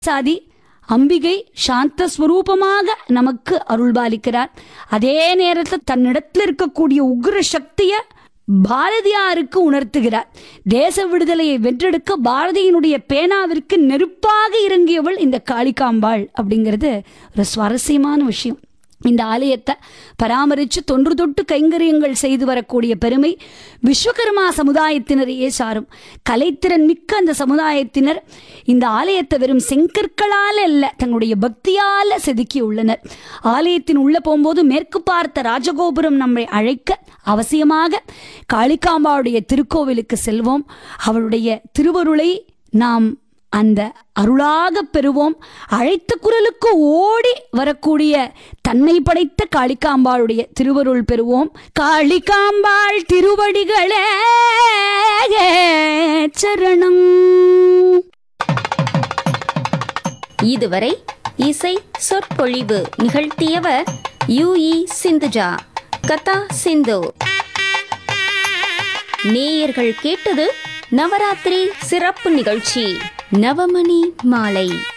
சாதி அம்பிகை சாந்த ஸ்வரூபமாக நமக்கு அருள்பாலிக்கிறார் அதே நேரத்தில் தன்னிடத்தில் இருக்கக்கூடிய உக்ர சக்திய பாரதியாருக்கு உணர்த்துகிறார் தேச விடுதலையை வென்றெடுக்க பாரதியினுடைய பேனாவிற்கு நெருப்பாக இறங்கியவள் இந்த காளிகாம்பாள் அப்படிங்கிறது ஒரு சுவாரஸ்யமான விஷயம் இந்த ஆலயத்தை பராமரித்து தொன்று தொட்டு கைங்கரியங்கள் செய்து வரக்கூடிய பெருமை விஸ்வகர்மா சமுதாயத்தினரையே சாரும் கலைத்திறன் மிக்க அந்த சமுதாயத்தினர் இந்த ஆலயத்தை வெறும் செங்கற்களால் அல்ல தங்களுடைய பக்தியால் செதுக்கி உள்ளனர் ஆலயத்தின் உள்ள போகும்போது மேற்கு பார்த்த ராஜகோபுரம் நம்மை அழைக்க அவசியமாக காளிகாம்பாவுடைய திருக்கோவிலுக்கு செல்வோம் அவளுடைய திருவருளை நாம் அந்த அருளாக பெறுவோம் அழைத்த குரலுக்கு ஓடி வரக்கூடிய தன்மை படைத்த காளிகாம்பாளுடைய திருவருள் பெறுவோம் காளிகாம்பாள் திருவடிகளே சரணம் இதுவரை இசை சொற்பொழிவு நிகழ்த்தியவர் யு இ சிந்துஜா கதா சிந்து நேயர்கள் கேட்டது நவராத்திரி சிறப்பு நிகழ்ச்சி நவமணி மாலை